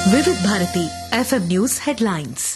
వివిధ Bharati FM news headlines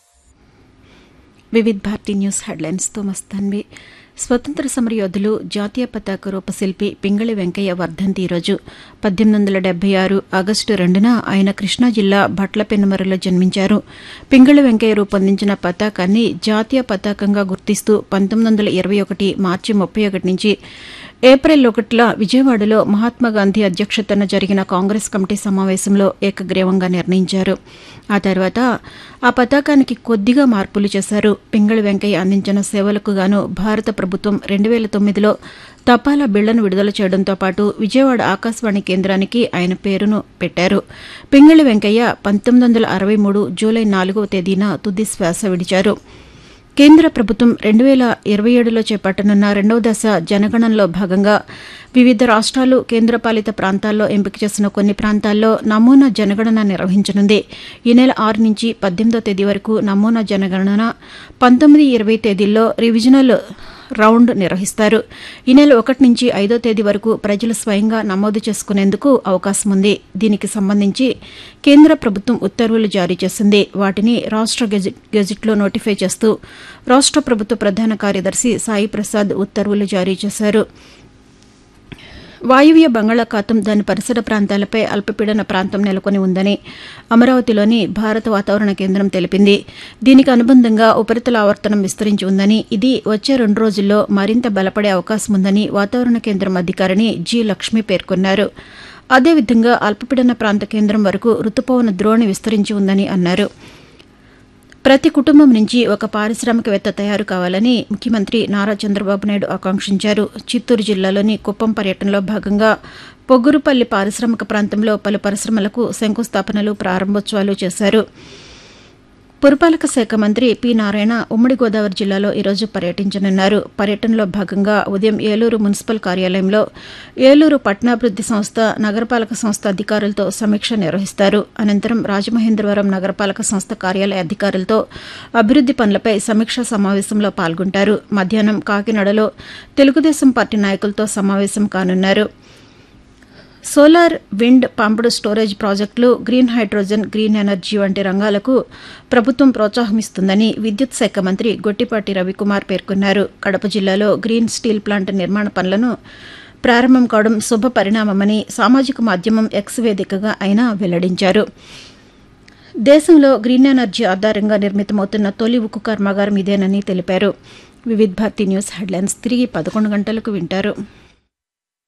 Vividh Bharati news హెడ్లైన్స్తో మస్తాన్వి స్వతంత్ర సమరయోధులు జాతీయ పతాక రూపశిల్పి పింగళి వెంకయ్య వర్ధంతి ఈరోజు పద్దెనిమిది వందల డెబ్బై ఆరు ఆగస్టు రెండున ఆయన కృష్ణా జిల్లా భట్లపెన్నమరలో జన్మించారు పింగళి వెంకయ్య రూపొందించిన పతాకాన్ని జాతీయ పతాకంగా గుర్తిస్తూ పంతొమ్మిది వందల ఇరవై ఒకటి మార్చి ముప్పై ఒకటి నుంచి ఏప్రిల్ ఒకటిల విజయవాడలో మహాత్మాగాంధీ అధ్యక్షతన జరిగిన కాంగ్రెస్ కమిటీ సమావేశంలో ఏకగ్రీవంగా నిర్ణయించారు ఆ తర్వాత ఆ పతాకానికి కొద్దిగా మార్పులు చేశారు పింగళి వెంకయ్య అందించిన సేవలకు గాను భారత ప్రభుత్వం రెండు వేల తొమ్మిదిలో తపాలా బిళ్లను విడుదల చేయడంతో పాటు విజయవాడ ఆకాశవాణి కేంద్రానికి ఆయన పేరును పెట్టారు పింగళి వెంకయ్య పంతొమ్మిది వందల అరవై మూడు జూలై నాలుగవ తేదీన తుది శ్వాస విడిచారు కేంద్ర ప్రభుత్వం రెండు వేల ఇరవై ఏడులో చేపట్టనున్న రెండవ దశ జనగణనలో భాగంగా వివిధ రాష్ట్రాలు కేంద్రపాలిత ప్రాంతాల్లో ఎంపిక చేసిన కొన్ని ప్రాంతాల్లో నమూనా జనగణన నిర్వహించనుంది ఈ నెల ఆరు నుంచి పద్దెనిమిదో తేదీ వరకు నమూనా జనగణన పంతొమ్మిది ఇరవై తేదీల్లో రివిజనల్ రౌండ్ నిర్వహిస్తారు ఈ నెల ఒకటి నుంచి ఐదో తేదీ వరకు ప్రజలు స్వయంగా నమోదు చేసుకునేందుకు అవకాశం ఉంది దీనికి సంబంధించి కేంద్ర ప్రభుత్వం ఉత్తర్వులు జారీ చేసింది వాటిని రాష్ట్ర గెజిట్ గెజిట్లో నోటిఫై చేస్తూ రాష్ట్ర ప్రభుత్వ ప్రధాన కార్యదర్శి సాయి ప్రసాద్ ఉత్తర్వులు జారీ చేశారు వాయువ్య బంగాళాఖాతం దాని పరిసర ప్రాంతాలపై అల్పపీడన ప్రాంతం నెలకొని ఉందని అమరావతిలోని భారత వాతావరణ కేంద్రం తెలిపింది దీనికి అనుబంధంగా ఉపరితల ఆవర్తనం విస్తరించి ఉందని ఇది వచ్చే రెండు రోజుల్లో మరింత బలపడే అవకాశం ఉందని వాతావరణ కేంద్రం అధికారిని జి లక్ష్మి పేర్కొన్నారు అదేవిధంగా అల్పపీడన ప్రాంత కేంద్రం వరకు రుతుపవన ద్రోణి విస్తరించి ఉందని అన్నారు ప్రతి కుటుంబం నుంచి ఒక పారిశ్రామికవేత్త తయారు కావాలని ముఖ్యమంత్రి నారా చంద్రబాబు నాయుడు ఆకాంక్షించారు చిత్తూరు జిల్లాలోని కుప్పం పర్యటనలో భాగంగా పొగ్గురుపల్లి పారిశ్రామిక ప్రాంతంలో పలు పరిశ్రమలకు శంకుస్థాపనలు ప్రారంభోత్సవాలు చేశారు పురపాలక శాఖ మంత్రి పి నారాయణ ఉమ్మడి గోదావరి జిల్లాలో ఈరోజు పర్యటించనున్నారు పర్యటనలో భాగంగా ఉదయం ఏలూరు మున్సిపల్ కార్యాలయంలో ఏలూరు పట్టణాభివృద్ది సంస్థ నగరపాలక సంస్థ అధికారులతో సమీక్ష నిర్వహిస్తారు అనంతరం రాజమహేంద్రవరం నగరపాలక సంస్థ కార్యాలయ అధికారులతో అభివృద్ది పనులపై సమీక్షా సమావేశంలో పాల్గొంటారు మధ్యాహ్నం కాకినాడలో తెలుగుదేశం పార్టీ నాయకులతో సమావేశం కానున్నారు సోలార్ విండ్ పంప్డ్ స్టోరేజ్ ప్రాజెక్టులు గ్రీన్ హైడ్రోజన్ గ్రీన్ ఎనర్జీ వంటి రంగాలకు ప్రభుత్వం ప్రోత్సాహమిస్తుందని విద్యుత్ శాఖ మంత్రి గొట్టిపాటి రవికుమార్ పేర్కొన్నారు కడప జిల్లాలో గ్రీన్ స్టీల్ ప్లాంట్ నిర్మాణ పనులను ప్రారంభం కావడం శుభ పరిణామమని సామాజిక మాధ్యమం ఎక్స్ వేదికగా ఆయన వెల్లడించారు దేశంలో గ్రీన్ ఎనర్జీ ఆధారంగా నిర్మితమవుతున్న తొలి ఉక్కు కర్మాగారం ఇదేనని తెలిపారు వివిధ్ భారతి న్యూస్ హెడ్లైన్స్ తిరిగి పదకొండు గంటలకు వింటారు